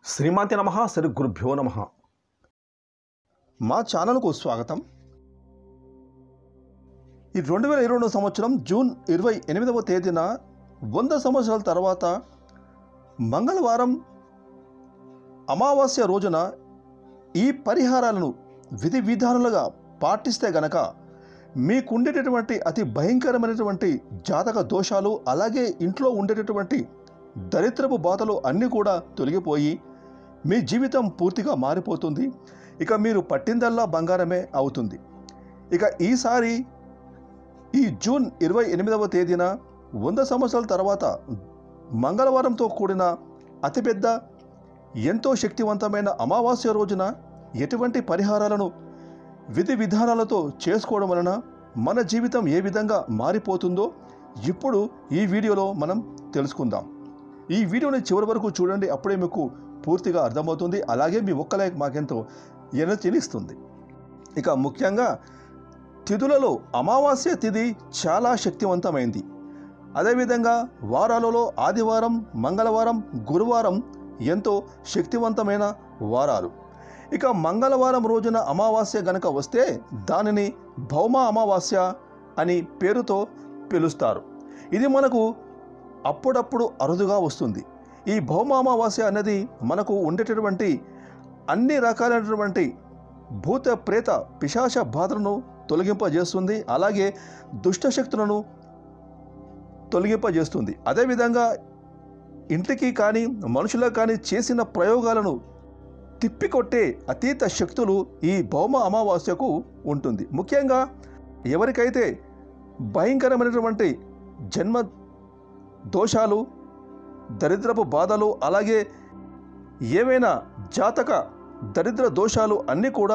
శ్రీమాంతి నమ శ్రీ గురుభ్యో నమ మా ఛానల్కు స్వాగతం ఈ రెండు వేల ఇరవై రెండు సంవత్సరం జూన్ ఇరవై ఎనిమిదవ తేదీన వంద సంవత్సరాల తర్వాత మంగళవారం అమావాస్య రోజున ఈ పరిహారాలను విధి విధానాలుగా పాటిస్తే గనక మీకుండేటటువంటి అతి భయంకరమైనటువంటి జాతక దోషాలు అలాగే ఇంట్లో ఉండేటటువంటి దరిద్రపు బాధలు అన్నీ కూడా తొలగిపోయి మీ జీవితం పూర్తిగా మారిపోతుంది ఇక మీరు పట్టిందల్లా బంగారమే అవుతుంది ఇక ఈసారి ఈ జూన్ ఇరవై ఎనిమిదవ తేదీన వంద సంవత్సరాల తర్వాత మంగళవారంతో కూడిన అతిపెద్ద ఎంతో శక్తివంతమైన అమావాస్య రోజున ఎటువంటి పరిహారాలను విధి విధానాలతో చేసుకోవడం వలన మన జీవితం ఏ విధంగా మారిపోతుందో ఇప్పుడు ఈ వీడియోలో మనం తెలుసుకుందాం ఈ వీడియోని చివరి వరకు చూడండి అప్పుడే మీకు పూర్తిగా అర్థమవుతుంది అలాగే మీ ఒక్క లైక్ మాకెంతో ఎనర్జీని ఇస్తుంది ఇక ముఖ్యంగా తిథులలో అమావాస్య తిథి చాలా శక్తివంతమైంది అదేవిధంగా వారాలలో ఆదివారం మంగళవారం గురువారం ఎంతో శక్తివంతమైన వారాలు ఇక మంగళవారం రోజున అమావాస్య గనక వస్తే దానిని భౌమ అమావాస్య అని పేరుతో పిలుస్తారు ఇది మనకు అప్పుడప్పుడు అరుదుగా వస్తుంది ఈ భౌమ అమావాస్య అనేది మనకు ఉండేటటువంటి అన్ని రకాలైనటువంటి భూత ప్రేత పిశాచ బాధలను తొలగింపజేస్తుంది అలాగే దుష్టశక్తులను తొలగింపజేస్తుంది అదేవిధంగా ఇంటికి కానీ మనుషులకు కానీ చేసిన ప్రయోగాలను తిప్పికొట్టే అతీత శక్తులు ఈ భౌమ అమావాస్యకు ఉంటుంది ముఖ్యంగా ఎవరికైతే భయంకరమైనటువంటి జన్మ దోషాలు దరిద్రపు బాధలు అలాగే ఏవైనా జాతక దరిద్ర దోషాలు అన్నీ కూడా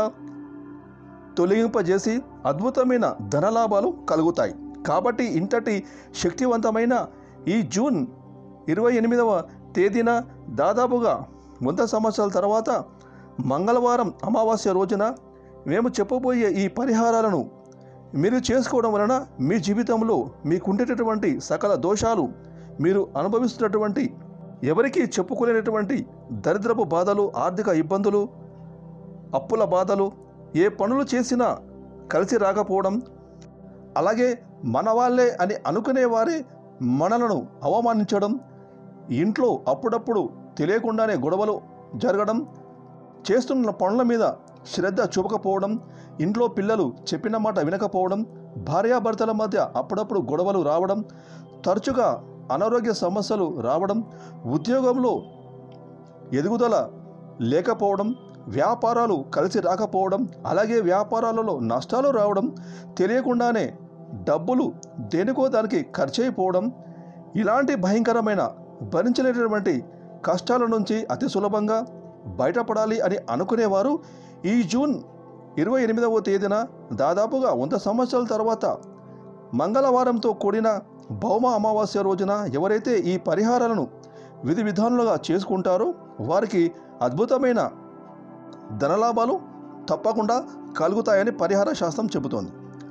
తొలగింపజేసి అద్భుతమైన ధనలాభాలు కలుగుతాయి కాబట్టి ఇంతటి శక్తివంతమైన ఈ జూన్ ఇరవై ఎనిమిదవ తేదీన దాదాపుగా వంద సంవత్సరాల తర్వాత మంగళవారం అమావాస్య రోజున మేము చెప్పబోయే ఈ పరిహారాలను మీరు చేసుకోవడం వలన మీ జీవితంలో మీకుండేటటువంటి సకల దోషాలు మీరు అనుభవిస్తున్నటువంటి ఎవరికీ చెప్పుకోలేనటువంటి దరిద్రపు బాధలు ఆర్థిక ఇబ్బందులు అప్పుల బాధలు ఏ పనులు చేసినా కలిసి రాకపోవడం అలాగే మన వాళ్ళే అని అనుకునేవారే మనలను అవమానించడం ఇంట్లో అప్పుడప్పుడు తెలియకుండానే గొడవలు జరగడం చేస్తున్న పనుల మీద శ్రద్ధ చూపకపోవడం ఇంట్లో పిల్లలు చెప్పిన మాట వినకపోవడం భార్యాభర్తల మధ్య అప్పుడప్పుడు గొడవలు రావడం తరచుగా అనారోగ్య సమస్యలు రావడం ఉద్యోగంలో ఎదుగుదల లేకపోవడం వ్యాపారాలు కలిసి రాకపోవడం అలాగే వ్యాపారాలలో నష్టాలు రావడం తెలియకుండానే డబ్బులు దేనికో దానికి ఖర్చయిపోవడం ఇలాంటి భయంకరమైన భరించలేనటువంటి కష్టాల నుంచి అతి సులభంగా బయటపడాలి అని అనుకునేవారు ఈ జూన్ ఇరవై ఎనిమిదవ తేదీన దాదాపుగా వంద సంవత్సరాల తర్వాత మంగళవారంతో కూడిన భౌమ అమావాస్య రోజున ఎవరైతే ఈ పరిహారాలను విధి విధానాలుగా చేసుకుంటారో వారికి అద్భుతమైన ధనలాభాలు తప్పకుండా కలుగుతాయని పరిహార శాస్త్రం చెబుతోంది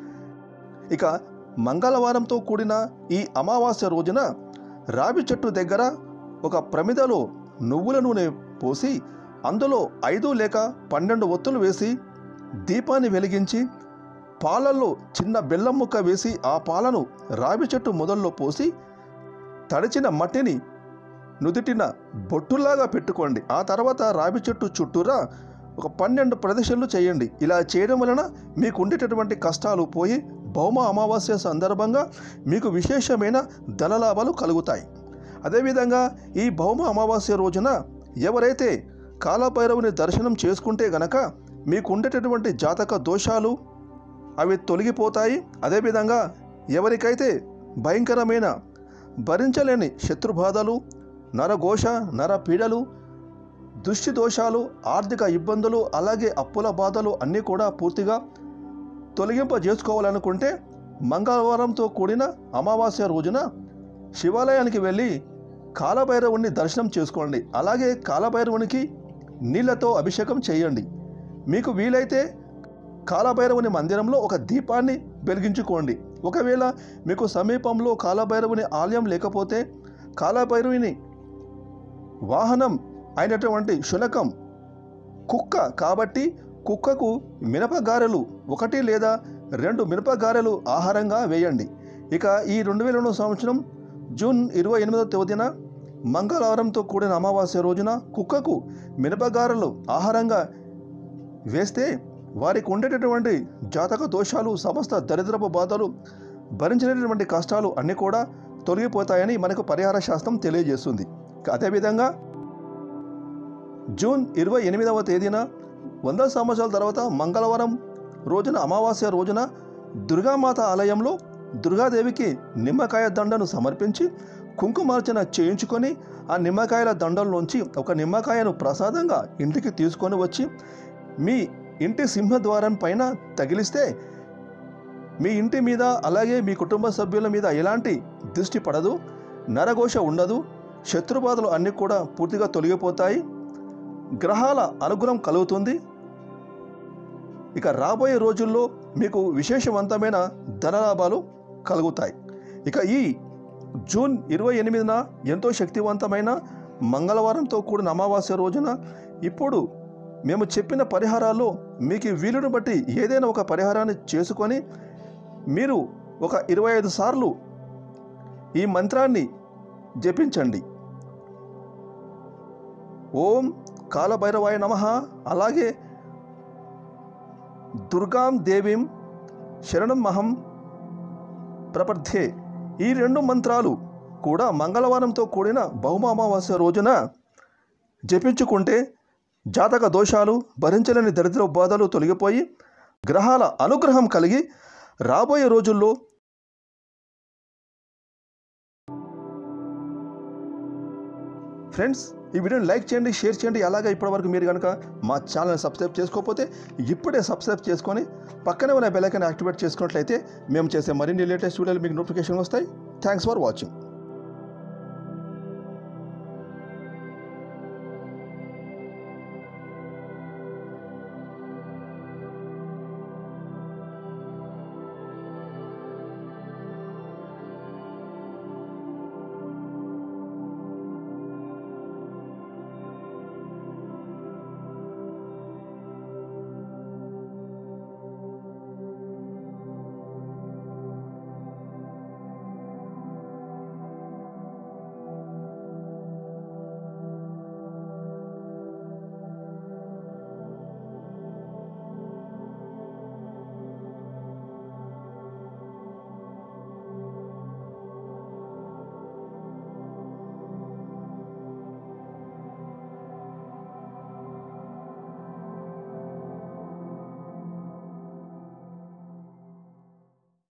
ఇక మంగళవారంతో కూడిన ఈ అమావాస్య రోజున రావి చెట్టు దగ్గర ఒక ప్రమిదలో నువ్వుల నూనె పోసి అందులో ఐదు లేక పన్నెండు ఒత్తులు వేసి దీపాన్ని వెలిగించి పాలల్లో చిన్న బెల్లం ముక్క వేసి ఆ పాలను రావి చెట్టు మొదల్లో పోసి తడిచిన మట్టిని నుదిటిన బొట్టులాగా పెట్టుకోండి ఆ తర్వాత రావి చెట్టు చుట్టూరా ఒక పన్నెండు ప్రదక్షిణలు చేయండి ఇలా చేయడం వలన మీకు ఉండేటటువంటి కష్టాలు పోయి భౌమ అమావాస్య సందర్భంగా మీకు విశేషమైన ధనలాభాలు కలుగుతాయి అదేవిధంగా ఈ భౌమ అమావాస్య రోజున ఎవరైతే కాలభైరవుని దర్శనం చేసుకుంటే గనక మీకు ఉండేటటువంటి జాతక దోషాలు అవి తొలగిపోతాయి అదేవిధంగా ఎవరికైతే భయంకరమైన భరించలేని శత్రుబాధలు నరఘోష నర పీడలు దృష్టి దోషాలు ఆర్థిక ఇబ్బందులు అలాగే అప్పుల బాధలు అన్నీ కూడా పూర్తిగా తొలగింపజేసుకోవాలనుకుంటే మంగళవారంతో కూడిన అమావాస్య రోజున శివాలయానికి వెళ్ళి కాలభైరవుని దర్శనం చేసుకోండి అలాగే కాలభైరవునికి నీళ్లతో అభిషేకం చేయండి మీకు వీలైతే కాలభైరవుని మందిరంలో ఒక దీపాన్ని వెలిగించుకోండి ఒకవేళ మీకు సమీపంలో కాలభైరవుని ఆలయం లేకపోతే కాలభైరవుని వాహనం అయినటువంటి శునకం కుక్క కాబట్టి కుక్కకు మినపగారెలు ఒకటి లేదా రెండు మినపగారెలు ఆహారంగా వేయండి ఇక ఈ రెండు వేల రెండవ సంవత్సరం జూన్ ఇరవై ఎనిమిదవ తేదీన మంగళవారంతో కూడిన అమావాస్య రోజున కుక్కకు మినపగారెలు ఆహారంగా వేస్తే వారికి ఉండేటటువంటి జాతక దోషాలు సమస్త దరిద్రపు బాధలు భరించినటువంటి కష్టాలు అన్నీ కూడా తొలగిపోతాయని మనకు పరిహార శాస్త్రం తెలియజేస్తుంది అదేవిధంగా జూన్ ఇరవై ఎనిమిదవ తేదీన వంద సంవత్సరాల తర్వాత మంగళవారం రోజున అమావాస్య రోజున దుర్గామాత ఆలయంలో దుర్గాదేవికి నిమ్మకాయ దండను సమర్పించి కుంకుమార్చన చేయించుకొని ఆ నిమ్మకాయల దండంలోంచి ఒక నిమ్మకాయను ప్రసాదంగా ఇంటికి తీసుకొని వచ్చి మీ ఇంటి సింహద్వారం పైన తగిలిస్తే మీ ఇంటి మీద అలాగే మీ కుటుంబ సభ్యుల మీద ఎలాంటి దృష్టి పడదు నరఘోష ఉండదు శత్రుబాధలు అన్నీ కూడా పూర్తిగా తొలగిపోతాయి గ్రహాల అనుగ్రహం కలుగుతుంది ఇక రాబోయే రోజుల్లో మీకు విశేషవంతమైన ధనలాభాలు కలుగుతాయి ఇక ఈ జూన్ ఇరవై ఎనిమిదిన ఎంతో శక్తివంతమైన మంగళవారంతో కూడిన అమావాస్య రోజున ఇప్పుడు మేము చెప్పిన పరిహారాల్లో మీకు వీలును బట్టి ఏదైనా ఒక పరిహారాన్ని చేసుకొని మీరు ఒక ఇరవై ఐదు సార్లు ఈ మంత్రాన్ని జపించండి ఓం కాలభైరవాయ నమ అలాగే దుర్గాం దేవీం శరణం మహం ప్రపర్థే ఈ రెండు మంత్రాలు కూడా మంగళవారంతో కూడిన బహుమ అమావాస్య రోజున జపించుకుంటే జాతక దోషాలు భరించలేని దరిద్ర బాధలు తొలగిపోయి గ్రహాల అనుగ్రహం కలిగి రాబోయే రోజుల్లో ఫ్రెండ్స్ ఈ వీడియోని లైక్ చేయండి షేర్ చేయండి అలాగే ఇప్పటివరకు మీరు కనుక మా ఛానల్ని సబ్స్క్రైబ్ చేసుకోకపోతే ఇప్పుడే సబ్స్క్రైబ్ చేసుకొని పక్కనే ఉన్న బెల్ ఐకాన్ యాక్టివేట్ చేసుకున్నట్లయితే మేము చేసే మరిన్ని లేటెస్ట్ వీడియోలు మీకు నోటిఫికేషన్ వస్తాయి థ్యాంక్స్ ఫర్ వాచింగ్